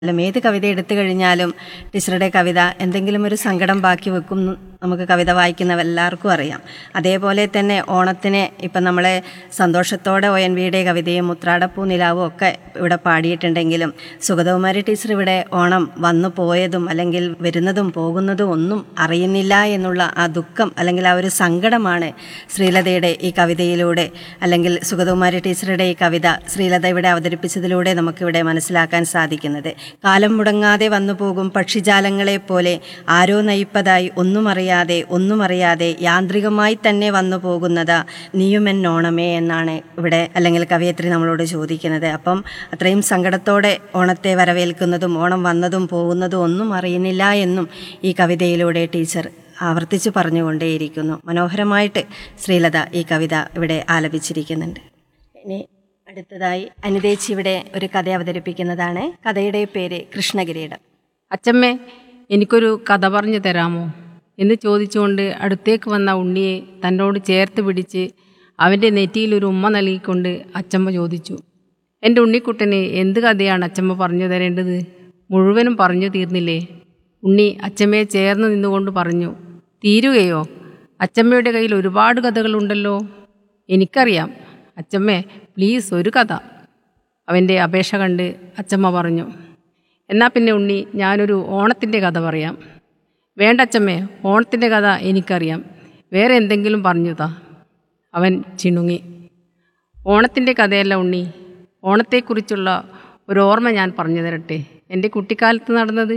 അല്ല ഏത് കവിത എടുത്തു കഴിഞ്ഞാലും ടീച്ചറുടെ കവിത എന്തെങ്കിലും ഒരു സങ്കടം ബാക്കി വെക്കും എന്ന് നമുക്ക് കവിത വായിക്കുന്ന എല്ലാവർക്കും അറിയാം അതേപോലെ തന്നെ ഓണത്തിന് ഇപ്പം നമ്മളെ സന്തോഷത്തോടെ ഒ എൻ വിയുടെ കവിതയും മുത്രാടപ്പൂ നിലാവും ഒക്കെ ഇവിടെ പാടിയിട്ടുണ്ടെങ്കിലും സുഗതകുമാരി ടീച്ചർ ഇവിടെ ഓണം വന്നു പോയതും അല്ലെങ്കിൽ വരുന്നതും പോകുന്നതും ഒന്നും അറിയുന്നില്ല എന്നുള്ള ആ ദുഃഖം അല്ലെങ്കിൽ ആ ഒരു സങ്കടമാണ് ശ്രീലതയുടെ ഈ കവിതയിലൂടെ അല്ലെങ്കിൽ സുഗതകുമാരി ടീച്ചറുടെ ഈ കവിത ശ്രീലത ഇവിടെ അവതരിപ്പിച്ചതിലൂടെ നമുക്കിവിടെ മനസ്സിലാക്കാൻ സാധിക്കുന്നത് കാലം മുടങ്ങാതെ വന്നു പോകും പക്ഷിജാലങ്ങളെ പോലെ ആരോ നയിപ്പതായി ഒന്നും അറിയാതെ ഒന്നും അറിയാതെ യാന്ത്രികമായി തന്നെ വന്നു പോകുന്നത് നീയുമെന്നോണമേ എന്നാണ് ഇവിടെ അല്ലെങ്കിൽ കവിയത്രി നമ്മളോട് ചോദിക്കുന്നത് അപ്പം അത്രയും സങ്കടത്തോടെ ഓണത്തെ വരവേൽക്കുന്നതും ഓണം വന്നതും പോകുന്നതും ഒന്നും അറിയുന്നില്ല എന്നും ഈ കവിതയിലൂടെ ടീച്ചർ ആവർത്തിച്ച് പറഞ്ഞുകൊണ്ടേയിരിക്കുന്നു മനോഹരമായിട്ട് ശ്രീലത ഈ കവിത ഇവിടെ ആലപിച്ചിരിക്കുന്നുണ്ട് ഇനി അടുത്തതായി അനിതേച്ചി ഇവിടെ ഒരു കഥ അവതരിപ്പിക്കുന്നതാണ് കഥയുടെ പേര് കൃഷ്ണകിരീടം അച്ചമ്മേ എനിക്കൊരു കഥ പറഞ്ഞു തരാമോ എന്ന് ചോദിച്ചുകൊണ്ട് അടുത്തേക്ക് വന്ന ഉണ്ണിയെ തന്നോട് ചേർത്ത് പിടിച്ച് അവൻ്റെ നെറ്റിയിൽ ഒരു ഉമ്മ നൽകിക്കൊണ്ട് അച്ചമ്മ ചോദിച്ചു എൻ്റെ ഉണ്ണിക്കുട്ടന് എന്ത് കഥയാണ് അച്ചമ്മ പറഞ്ഞു തരേണ്ടത് മുഴുവനും പറഞ്ഞു തീർന്നില്ലേ ഉണ്ണി അച്ചമ്മയെ ചേർന്ന് നിന്നുകൊണ്ട് പറഞ്ഞു തീരുകയോ അച്ചമ്മയുടെ കയ്യിൽ ഒരുപാട് കഥകളുണ്ടല്ലോ എനിക്കറിയാം അച്ചമ്മേ പ്ലീസ് ഒരു കഥ അവൻ്റെ അപേക്ഷ കണ്ട് അച്ചമ്മ പറഞ്ഞു എന്നാൽ പിന്നെ ഉണ്ണി ഞാനൊരു ഓണത്തിൻ്റെ കഥ പറയാം വേണ്ട അച്ചമ്മേ ഓണത്തിൻ്റെ കഥ എനിക്കറിയാം വേറെ എന്തെങ്കിലും പറഞ്ഞു താ അവൻ ചിണുങ്ങി ഓണത്തിൻ്റെ കഥയല്ല ഉണ്ണി ഓണത്തെക്കുറിച്ചുള്ള ഒരു ഓർമ്മ ഞാൻ പറഞ്ഞു തരട്ടെ എൻ്റെ കുട്ടിക്കാലത്ത് നടന്നത്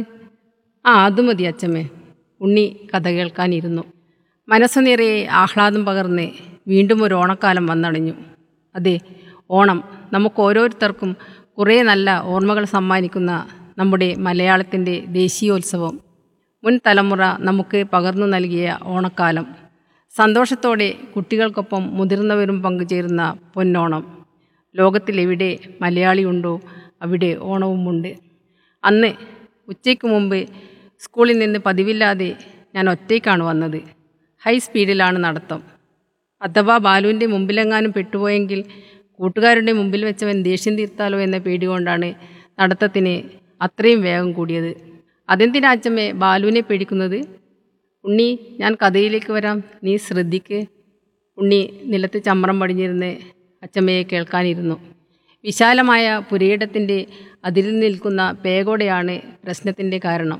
ആ അത് മതി അച്ചമ്മേ ഉണ്ണി കഥ കേൾക്കാനിരുന്നു മനസ്സു നിറയെ ആഹ്ലാദം പകർന്ന് വീണ്ടും ഒരു ഓണക്കാലം വന്നടഞ്ഞു അതെ ഓണം നമുക്ക് ഓരോരുത്തർക്കും കുറേ നല്ല ഓർമ്മകൾ സമ്മാനിക്കുന്ന നമ്മുടെ മലയാളത്തിൻ്റെ ദേശീയോത്സവം മുൻ തലമുറ നമുക്ക് പകർന്നു നൽകിയ ഓണക്കാലം സന്തോഷത്തോടെ കുട്ടികൾക്കൊപ്പം മുതിർന്നവരും പങ്കുചേരുന്ന പൊന്നോണം ലോകത്തിലെവിടെ മലയാളിയുണ്ടോ അവിടെ ഓണവുമുണ്ട് അന്ന് ഉച്ചയ്ക്ക് മുമ്പ് സ്കൂളിൽ നിന്ന് പതിവില്ലാതെ ഞാൻ ഒറ്റയ്ക്കാണ് വന്നത് ഹൈ സ്പീഡിലാണ് നടത്തം അഥവാ ബാലുവിൻ്റെ മുമ്പിലെങ്ങാനും പെട്ടുപോയെങ്കിൽ കൂട്ടുകാരുടെ മുമ്പിൽ വെച്ചവൻ ദേഷ്യം തീർത്താലോ എന്ന പേടി കൊണ്ടാണ് നടത്തത്തിന് അത്രയും വേഗം കൂടിയത് അതെന്തിനാ അച്ചമ്മേ ബാലുവിനെ പേടിക്കുന്നത് ഉണ്ണി ഞാൻ കഥയിലേക്ക് വരാം നീ ശ്രദ്ധിക്ക് ഉണ്ണി നിലത്ത് ചമ്രം പടിഞ്ഞിരുന്ന് അച്ചമ്മയെ കേൾക്കാനിരുന്നു വിശാലമായ പുരയിടത്തിൻ്റെ അതിരിൽ നിൽക്കുന്ന പേകോടെയാണ് പ്രശ്നത്തിൻ്റെ കാരണം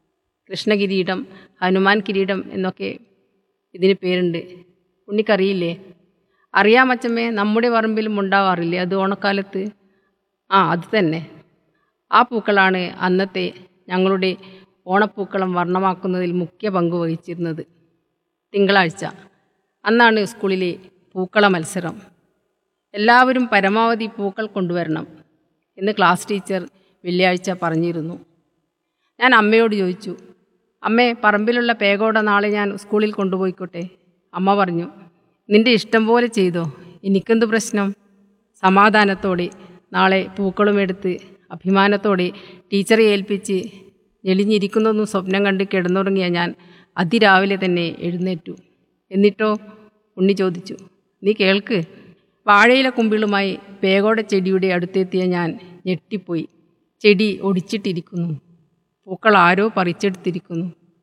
കൃഷ്ണകിരീടം ഹനുമാൻ കിരീടം എന്നൊക്കെ ഇതിന് പേരുണ്ട് ഉണ്ണിക്കറിയില്ലേ അറിയാം അച്ചമ്മേ നമ്മുടെ പറമ്പിലും ഉണ്ടാവാറില്ലേ അത് ഓണക്കാലത്ത് ആ അത് തന്നെ ആ പൂക്കളാണ് അന്നത്തെ ഞങ്ങളുടെ ഓണപ്പൂക്കളം വർണ്ണമാക്കുന്നതിൽ മുഖ്യ പങ്ക് വഹിച്ചിരുന്നത് തിങ്കളാഴ്ച അന്നാണ് സ്കൂളിലെ പൂക്കള മത്സരം എല്ലാവരും പരമാവധി പൂക്കൾ കൊണ്ടുവരണം എന്ന് ക്ലാസ് ടീച്ചർ വെള്ളിയാഴ്ച പറഞ്ഞിരുന്നു ഞാൻ അമ്മയോട് ചോദിച്ചു അമ്മേ പറമ്പിലുള്ള പേകോട നാളെ ഞാൻ സ്കൂളിൽ കൊണ്ടുപോയിക്കോട്ടെ അമ്മ പറഞ്ഞു നിന്റെ ഇഷ്ടം പോലെ ചെയ്തോ എനിക്കെന്ത് പ്രശ്നം സമാധാനത്തോടെ നാളെ പൂക്കളും എടുത്ത് അഭിമാനത്തോടെ ടീച്ചറെ ഏൽപ്പിച്ച് ഞെളിഞ്ഞിരിക്കുന്നൊന്നും സ്വപ്നം കണ്ട് കിടന്നുറങ്ങിയ ഞാൻ അതിരാവിലെ തന്നെ എഴുന്നേറ്റു എന്നിട്ടോ ഉണ്ണി ചോദിച്ചു നീ കേൾക്ക് വാഴയില കുമ്പിളുമായി പേകോട ചെടിയുടെ അടുത്തെത്തിയ ഞാൻ ഞെട്ടിപ്പോയി ചെടി ഒടിച്ചിട്ടിരിക്കുന്നു പൂക്കൾ ആരോ പറിച്ചെടുത്തിരിക്കുന്നു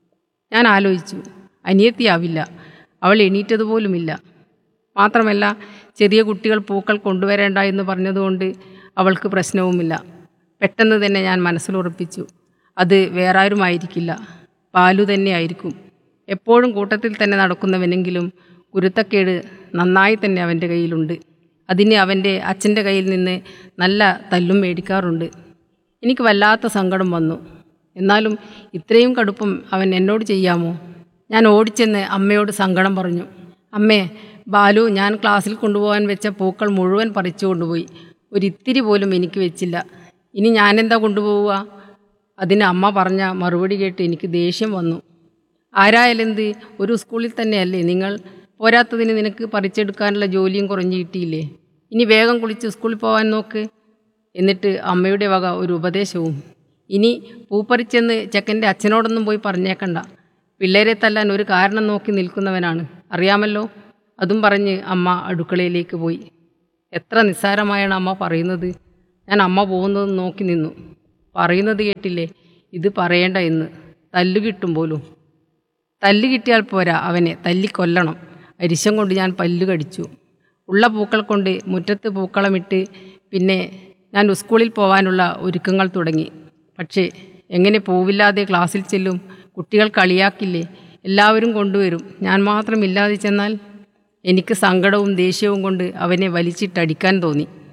ഞാൻ ആലോചിച്ചു അനിയത്തിയാവില്ല അവൾ എണീറ്റതുപോലുമില്ല മാത്രമല്ല ചെറിയ കുട്ടികൾ പൂക്കൾ കൊണ്ടുവരേണ്ട എന്ന് പറഞ്ഞതുകൊണ്ട് അവൾക്ക് പ്രശ്നവുമില്ല പെട്ടെന്ന് തന്നെ ഞാൻ മനസ്സിലുറപ്പിച്ചു അത് വേറെ ആരുമായിരിക്കില്ല പാലു തന്നെ ആയിരിക്കും എപ്പോഴും കൂട്ടത്തിൽ തന്നെ നടക്കുന്നവനെങ്കിലും കുരുത്തക്കേട് നന്നായി തന്നെ അവൻ്റെ കയ്യിലുണ്ട് അതിന് അവൻ്റെ അച്ഛൻ്റെ കയ്യിൽ നിന്ന് നല്ല തല്ലും മേടിക്കാറുണ്ട് എനിക്ക് വല്ലാത്ത സങ്കടം വന്നു എന്നാലും ഇത്രയും കടുപ്പം അവൻ എന്നോട് ചെയ്യാമോ ഞാൻ ഓടിച്ചെന്ന് അമ്മയോട് സങ്കടം പറഞ്ഞു അമ്മേ ബാലു ഞാൻ ക്ലാസ്സിൽ കൊണ്ടുപോകാൻ വെച്ച പൂക്കൾ മുഴുവൻ പറിച്ചു കൊണ്ടുപോയി ഒരിത്തിരി പോലും എനിക്ക് വെച്ചില്ല ഇനി ഞാനെന്താ കൊണ്ടുപോവുക അതിന് അമ്മ പറഞ്ഞ മറുപടി കേട്ട് എനിക്ക് ദേഷ്യം വന്നു ആരായാലെന്ത് ഒരു സ്കൂളിൽ തന്നെയല്ലേ നിങ്ങൾ പോരാത്തതിന് നിനക്ക് പറിച്ചെടുക്കാനുള്ള ജോലിയും കുറഞ്ഞു കിട്ടിയില്ലേ ഇനി വേഗം കുളിച്ച് സ്കൂളിൽ പോകാൻ നോക്ക് എന്നിട്ട് അമ്മയുടെ വക ഒരു ഉപദേശവും ഇനി പൂപ്പറിച്ചെന്ന് ചെക്കൻ്റെ അച്ഛനോടൊന്നും പോയി പറഞ്ഞേക്കണ്ട പിള്ളേരെ തല്ലാൻ ഒരു കാരണം നോക്കി നിൽക്കുന്നവനാണ് അറിയാമല്ലോ അതും പറഞ്ഞ് അമ്മ അടുക്കളയിലേക്ക് പോയി എത്ര നിസ്സാരമായാണ് അമ്മ പറയുന്നത് ഞാൻ അമ്മ പോകുന്നത് നോക്കി നിന്നു പറയുന്നത് കേട്ടില്ലേ ഇത് പറയേണ്ട എന്ന് തല്ലു കിട്ടും പോലും തല്ല് കിട്ടിയാൽ പോരാ അവനെ തല്ലിക്കൊല്ലണം അരിശം കൊണ്ട് ഞാൻ പല്ലു കടിച്ചു ഉള്ള പൂക്കൾ കൊണ്ട് മുറ്റത്ത് പൂക്കളമിട്ട് പിന്നെ ഞാൻ സ്കൂളിൽ പോകാനുള്ള ഒരുക്കങ്ങൾ തുടങ്ങി പക്ഷേ എങ്ങനെ പോവില്ലാതെ ക്ലാസ്സിൽ ചെല്ലും കുട്ടികൾ കളിയാക്കില്ലേ എല്ലാവരും കൊണ്ടുവരും ഞാൻ മാത്രം ഇല്ലാതെ ചെന്നാൽ എനിക്ക് സങ്കടവും ദേഷ്യവും കൊണ്ട് അവനെ വലിച്ചിട്ടടിക്കാൻ തോന്നി